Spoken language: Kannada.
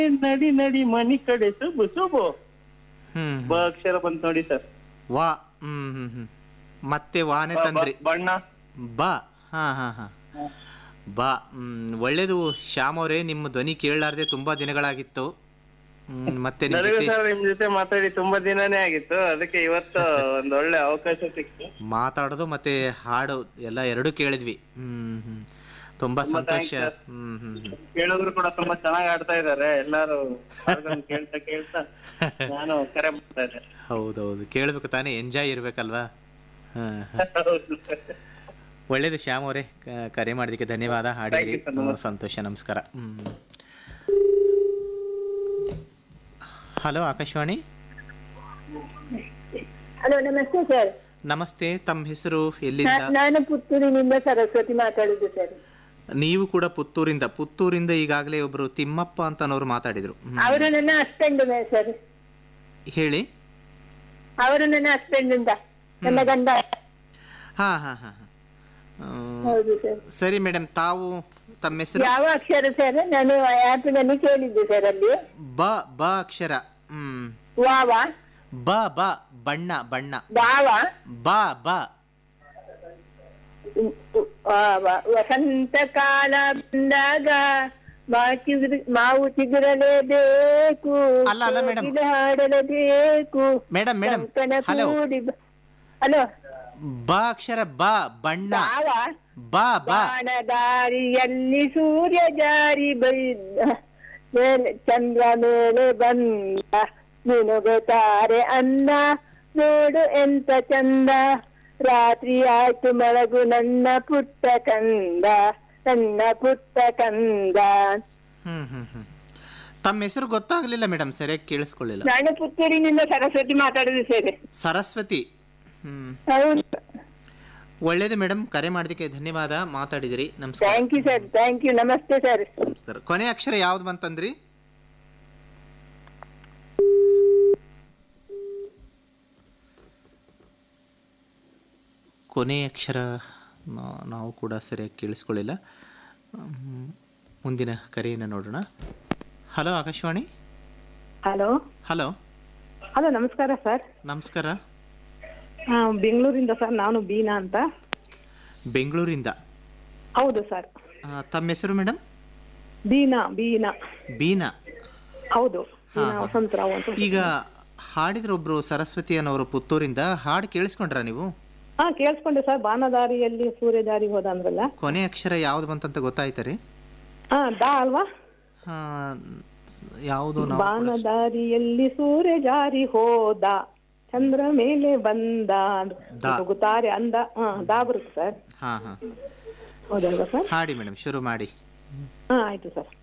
ನಡಿ ನಡಿ ಮನಿ ಕಡೆ ಸುಬು ಸುಬು ಹ್ಮ್ ಬ ಅಕ್ಷರ ಬಂತು ನೋಡಿ ಸರ್ ವಾ ಹ್ಮ್ ಹ್ಮ್ ಹ್ಮ್ ಮತ್ತೆ ವಾನೆ ತಂದ್ರಿ ಬಣ್ಣ ಬಾ ಹಾ ಹಾ ಹಾ ಬಾ ಹ್ಮ್ ಒಳ್ಳೇದು ಶ್ಯಾಮ್ ಅವರೇ ನಿಮ್ಮ ಧ್ವನಿ ಕೇಳಲಾರ್ದೆ ತುಂಬಾ ದಿನಗಳಾಗಿತ್ತು ಹ್ಮ್, ಮತ್ತೆ ನಿಮ್ ನನಗೂ ಜೊತೆ ಸರ್ ನಿಮ್ ಜೊತೆ ಮಾತಾಡಿ ತುಂಬಾ ದಿನನೇ ಆಗಿತ್ತು ಅದಕ್ಕೆ ಇವತ್ತು ಒಂದ್ ಒಳ್ಳೆ ಅವಕಾಶ ಸಿಕ್ತು ಮಾತಾಡೋದು ಮತ್ತೆ ಹಾಡು ಎಲ್ಲ ಎರಡೂ ಕೇಳಿದ್ವಿ ಹ್ಮ್ ಹ್ಮ್ ತುಂಬಾ ಸಂತೋಷ thanks, ಹ್ಮ್ ಹ್ಮ್ ಹ್ಮ್ ಕೇಳಿದ್ರು ಕೂಡ ತುಂಬಾ ಚೆನ್ನಾಗಿ ಆಡ್ತಾ ಇದಾರೆ ಎಲ್ಲಾರು ಹಾಡ್ಗಳನ್ನ ಕೇಳ್ತಾ ಕೇಳ್ತಾ ನಾನು ಕರೆ ಮಾಡ್ತಾ ಇದ್ದೆ ಹೌದೌದು ಕೇಳಬೇಕು ತಾನೇ ಎಂಜಾಯ್ ಇರ್ಬೇಕಲ್ವಾ ಹಾ ಹಾ. ಹೌದು ಸರ್. ಒಳ್ಳೇದು ಶ್ಯಾಮ್ ಅವರೇ ಕ- ಕರೆ ಮಾಡಿದ್ದಕ್ಕೆ ಧನ್ಯವಾದ ಹಾಡಿದ್ರಿ you, sir. ಹ್ಮ್, ಸಂತೋಷ ನಮಸ್ಕಾರ ಹ್ಮ್ ಹಲೋ ಆಕಾಶವಾಣಿ ಹಲೋ ನಮಸ್ತೆ ಸರ್ ನಮಸ್ತೆ ತಮ್ಮ ಹೆಸರು ಎಲ್ಲಿಂದ ನಾ- ನಾನು ಪುತ್ತೂರಿನಿಂದ ಸರಸ್ವತಿ ಮಾತಾಡುದು ಸರ್ ನೀವು ಕೂಡ ಪುತ್ತೂರಿಂದ ಪುತ್ತೂರಿಂದ ಈಗಾಗಲೇ ಒಬ್ರು ತಿಮ್ಮಪ್ಪ ಅಂತ ಅನ್ನೋರು ಮಾತಾಡಿದ್ರು ಹ್ಮ್. ಅವರು ನನ್ನ ಹಸ್ಬೆಂಡ್ ಸರ್ ಹೇಳಿ ಅವರು ನನ್ನ ಹಸ್ಬೆಂಡ್ ಅಂತ ನನ್ನ ಗಂಡ ಹಾ ಹಾ ಹಾ ಹಾ. ಹ್ಮ್, ಹೌದು ಸರ್ ಸರಿ ಮೇಡಮ್ ತಾವು ತಮ್ಮ ಹೆಸರು ಯಾವ ಅಕ್ಷರ ಸರ್ ನಾನು ಆ್ಯಪಿನಲ್ಲಿ ಕೇಳಿದ್ದೆ ಸರ್ ಅಲ್ಲಿ ಬ ಬ ಅಕ್ಷರ ಹ್ಮ್ ವಾವ ಬ ಬ ಬಣ್ಣ ಬಣ್ಣ ಬಾವ ಬ ಬ ಉ- ಉ- ವಾವ ವಸಂತ ಕಾಲ ಬಂದಾಗ ಮಾ ಚಿಗುರು ಮಾವು ಚಿಗುರಲೇಬೇಕು ಅಲ್ಲ, ಅಲ್ಲ ಮೇಡಮ್. ಕೋಗಿಲೆ ಹಾಡಲೇಬೇಕು ಮೇಡಮ್ ಮೇಡಮ್ ಕಂಕಣ ಹಲೋ ಕೂಡಿ ಹಲೋ ಬ ಅಕ್ಷರ ಬ ಬಣ್ಣ ಬಾವ ಬ ಬ ಬಾಣದಾರಿಯಲ್ಲಿ ಸೂರ್ಯ ಜಾರಿ ಬೈದ ಮೇಲೆ ಚಂದ್ರ ಮೇಲೆ ಬಂದ ಮಿನುಗುತ್ತಾರೆ ಅನ್ನ ನೋಡು ಎಂತ ಚಂದ ರಾತ್ರಿ ಆಯ್ತು ಮಳಗು ನನ್ನ ಪುಟ್ಟ ಕಂದ ನನ್ನ ಪುಟ್ಟ ಕಂದ ಹ್ಮ್ ಹ್ಮ್ ಹ್ಮ್ ತಮ್ಮ ಹೆಸರು ಗೊತ್ತಾಗ್ಲಿಲ್ಲ ಮೇಡಮ್ ಸರಿಯಾಗಿ ಕೇಳಿಸ್ಕೊಳ್ಳಿಲ್ಲ ನಾನು ಪುತ್ತೂರಿನಿಂದ ಸರಸ್ವತಿ ಮಾತಾಡುದು ಸೇರಿ ಸರಸ್ವತಿ ಹ್ಮ್ ಹೌದು ಒಳ್ಳೇದು ಮೇಡಮ್ ಕರೆ ಮಾಡೋದಕ್ಕೆ ಧನ್ಯವಾದ ಮಾತಾಡಿದಿರಿ ನಮಸ್ಕಾರ thank you sir thank you ನಮಸ್ತೆ ಸರ್ ನಮಸ್ಕಾರ ಕೊನೆ ಅಕ್ಷರ ಯಾವ್ದು ಬಂತಂದ್ರಿ ಕೊನೆ ಅಕ್ಷರ ನಾ- ನಾವು ಕೂಡ ಸರಿಯಾಗಿ ಕೇಳಿಸ್ಕೊಳ್ಳಿಲ್ಲ ಹ್ಮ್, ಮುಂದಿನ ಕರೆಯನ್ನು ನೋಡೋಣ hello Akashvani hello hello hello ನಮಸ್ಕಾರ ಸರ್ ನಮಸ್ಕಾರ ಆ, ಬೆಂಗಳೂರಿಂದ ಸರ್ ನಾನು ಬೀನಾ ಅಂತ ಬೆಂಗಳೂರಿಂದ ಹೌದು ಸರ್ ಆ, ತಮ್ಮ ಹೆಸರು ಮೇಡಮ್ ಬೀನಾ ಬೀನಾ ಬೀನಾ ಹೌದು ಹಾ, ಬೀನಾ ಹಾ. ವಸಂತರಾವ್ ಅಂತ ಈಗ ಹಾಡಿದ್ರೊಬ್ರು ಸರಸ್ವತಿ ಅನ್ನೋರು ಪುತ್ತೂರಿಂದ ಹಾಡು ಕೇಳಿಸ್ಕೊಂಡ್ರ ನೀವು ಹಾ ಕೇಳಿಸ್ಕೊಂಡೆ ಸರ್ ಬಾನದಾರಿಯಲ್ಲಿ ಸೂರ್ಯ ಜಾರಿ ಹೋದ ಅಂದ್ರಲ್ಲ ಕೊನೆ ಅಕ್ಷರ ಯಾವ್ದು ಬಂತಂತ ಗೊತ್ತಾಯ್ತಾ ರೀ ಹಾ ದಾ ಅಲ್ವಾ ಆ, ಯಾವುದು ನಾವು ಕೂಡ- ಬಾನದಾರಿಯಲ್ಲಿ ಸೂರ್ಯ ಜಾರಿ ಹೋದ ಚಂದ್ರ ಮೇಲೆ ಬಂದ ದಾ. ಗುತಾರೆ ಅಂದ ಹಾ ದಾ ಬರುತ್ತೆ ಸರ್ ಹಾ ಹಾ ಹೌದಲ್ವಾ ಸರ್ ಹಾಡಿ ಮೇಡಮ್ ಶುರು ಮಾಡಿ ಹಾ ಆಯ್ತು ಸರ್